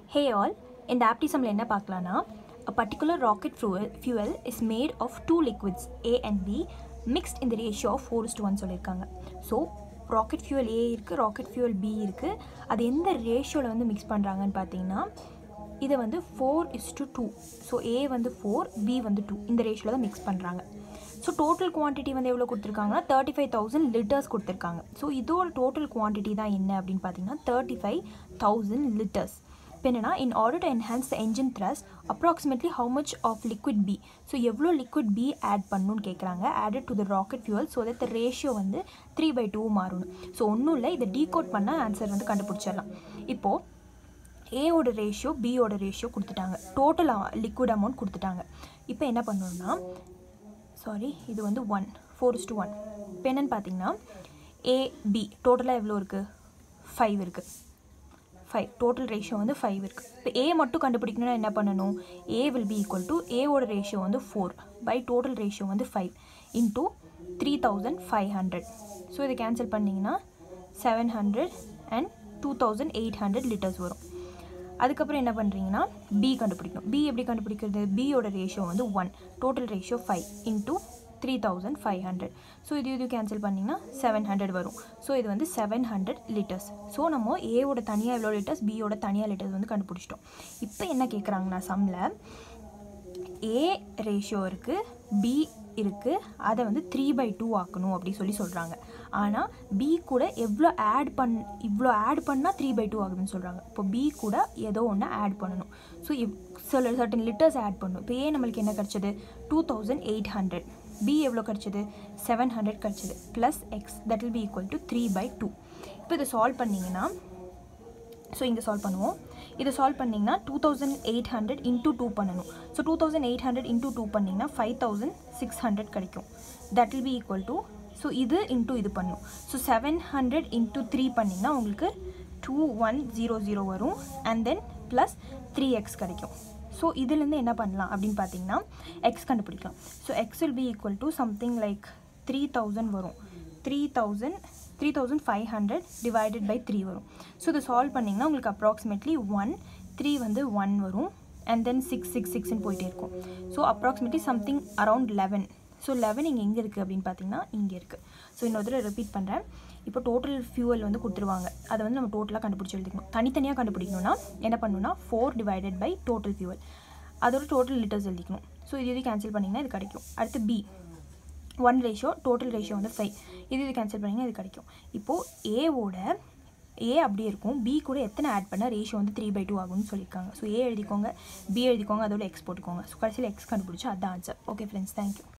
hey all இந்த ஆப்டிசமில் என்ன பார்க்கலான்னா a particular rocket fuel, fuel is made of two liquids A and B mixed in the ratio of 4 is to 1 சொல்லியிருக்காங்க so rocket fuel ஏ இருக்குது rocket fuel B இருக்குது அது எந்த ரேஷியோவில் வந்து mix பண்ணுறாங்கன்னு பார்த்தீங்கன்னா இதை வந்து four is to two so A வந்து ஃபோர் பி வந்து டூ இந்த ரேஷியோவில் தான் மிக்ஸ் பண்ணுறாங்க ஸோ டோட்டல் குவான்டிட்டி வந்து எவ்வளோ கொடுத்துருக்காங்கன்னா தேர்ட்டி ஃபைவ் தௌசண்ட் லிட்டர்ஸ் கொடுத்துருக்காங்க ஸோ இதோட டோட்டல் குவான்டிட்டி தான் என்ன அப்படின்னு பார்த்தீங்கன்னா தேர்ட்டி ஃபைவ் தௌசண்ட் லிட்டர்ஸ் இப்போ என்னன்னா in order to enhance the engine thrust approximately how much of liquid B so எவ்வளோ லிக்விட் பி ஆட் பண்ணணும்னு கேட்குறாங்க added to the rocket fuel so that the ratio வந்து த்ரீ பை டூ மாறணும் so ஒன்றும் இல்லை இதை டீகோட் பண்ணால் answer வந்து கண்டுபிடிச்சிடலாம் இப்போது ஏவோட ரேஷியோ பியோட ரேஷியோ கொடுத்துட்டாங்க டோட்டல் லிக்விட் அமௌண்ட் கொடுத்துட்டாங்க இப்போ என்ன பண்ணணும்னா சாரி இது வந்து one four is to one இப்போ என்னென்னு பார்த்தீங்கன்னா ஏ பி டோட்டலாக எவ்வளோ இருக்குது ஃபைவ் இருக்குது ஃபைவ் டோட்டல் ரேஷியோ வந்து ஃபைவ் இருக்குது இப்போ ஏ மட்டும் கண்டுபிடிக்கணும்னா என்ன பண்ணணும் A will be equal to ஏவோட ரேஷியோ வந்து ஃபோர் பை டோட்டல் ரேஷியோ வந்து five into three thousand five hundred so இதை கேன்சல் பண்ணிங்கன்னா seven hundred and two thousand eight hundred litres வரும் அதுக்கப்புறம் என்ன பண்ணுறீங்கன்னா பி கண்டுபிடிக்கணும் பி எப்படி கண்டுபிடிக்கிறது பியோட ரேஷியோ வந்து one total ratio five into three thousand five hundred so இது இது கேன்சல் பண்ணிங்கன்னா செவன் ஹண்ட்ரட் வரும் ஸோ இது வந்து செவன் ஹண்ட்ரட் லிட்டர்ஸ் ஸோ நம்ம ஏவோட தனியாக எவ்வளோ லிட்டர்ஸ் பியோட தனியாக லிட்டர்ஸ் வந்து கண்டுபிடிச்சிட்டோம் இப்போ என்ன கேட்குறாங்கன்னா சம்மில் ஏ ரேஷியோ இருக்குது பி இருக்குது அதை வந்து த்ரீ பை டூ ஆக்கணும் அப்படி சொல்லி சொல்கிறாங்க ஆனால் பி கூட எவ்வளோ ஆட் பண் இவ்வளோ ஆட் பண்ணால் த்ரீ பை டூ ஆகுதுன்னு சொல்கிறாங்க இப்போ பி கூட ஏதோ ஒன்று ஆட் பண்ணணும் ஸோ இவ் சில சர்டன் லிட்டர்ஸ் ஆட் பண்ணணும் இப்போ ஏ நம்மளுக்கு என்ன கிடச்சது two thousand eight hundred B எவ்வளோ கிடச்சது செவன் ஹண்ட்ரட் கிடச்சது plus X that will be equal to three by two இப்போ இதை சால்வ் பண்ணிங்கன்னா ஸோ இங்கே சால்வ் பண்ணுவோம் இதை சால்வ் பண்ணிங்கன்னா two thousand eight hundred into two பண்ணணும் so two thousand eight hundred into two பண்ணிங்கன்னா ஃபைவ் தௌசண்ட் சிக்ஸ் ஹண்ட்ரட் கிடைக்கும் that will be equal to so இது இன்டூ இது பண்ணும் so seven hundred into three பண்ணிங்கன்னா உங்களுக்கு டூ ஒன் ஜீரோ ஜீரோ வரும் and then plus three X கிடைக்கும் so இதுலேருந்து என்ன பண்ணலாம் அப்படின்னு பார்த்தீங்கன்னா எக்ஸ் கண்டுபிடிக்கலாம் so X will be equal to something like three thousand வரும் three thousand three thousand five hundred divided by three வரும் ஸோ இதை சால்வ் பண்ணிங்கன்னா உங்களுக்கு அப்ராக்சிமேட்லி ஒன் த்ரீ வந்து ஒன் வரும் அண்ட் தென் சிக்ஸ் சிக்ஸ் சிக்ஸ்னு போயிட்டே இருக்கும் so approximately something around eleven so eleven இங்கே எங்கே இருக்குது அப்படின்னு பார்த்தீங்கன்னா இங்கே இருக்குது ஸோ இன்னொரு தடவை ரிப்பீட் பண்ணுறேன் இப்போ டோட்டல் ஃபியூவல் வந்து கொடுத்துருவாங்க அதை வந்து நம்ம டோட்டலாக கண்டுபிடிச்சி எழுதிக்கணும் தனித்தனியாக கண்டுபிடிக்கணும்னா என்ன பண்ணணும்னா four divided by total fuel அதோட டோட்டல் லிட்டர்ஸ் எழுதிக்கணும் ஸோ இது இது கேன்சல் பண்ணிங்கன்னா இது கிடைக்கும் அடுத்து B one ratio total ratio வந்து ஃபைவ் இது இது கேன்சல் பண்ணிங்கன்னா இது கிடைக்கும் இப்போது ஏவோட ஏ அப்படியே இருக்கும் பி கூட எத்தனை ஆட் பண்ணால் ரேஷியோ வந்து த்ரீ பை டூ ஆகும்னு சொல்லியிருக்காங்க ஸோ ஏ எழுதிக்கோங்க பி எழுதிக்கோங்க அதோட எக்ஸ் போட்டுக்கோங்க ஸோ கடைசியில் எக்ஸ் கண்டுபிடிச்சா அதான் ஆன்சர் ஓகே ஃப்ரெண்ட்ஸ் தேங்க்யூ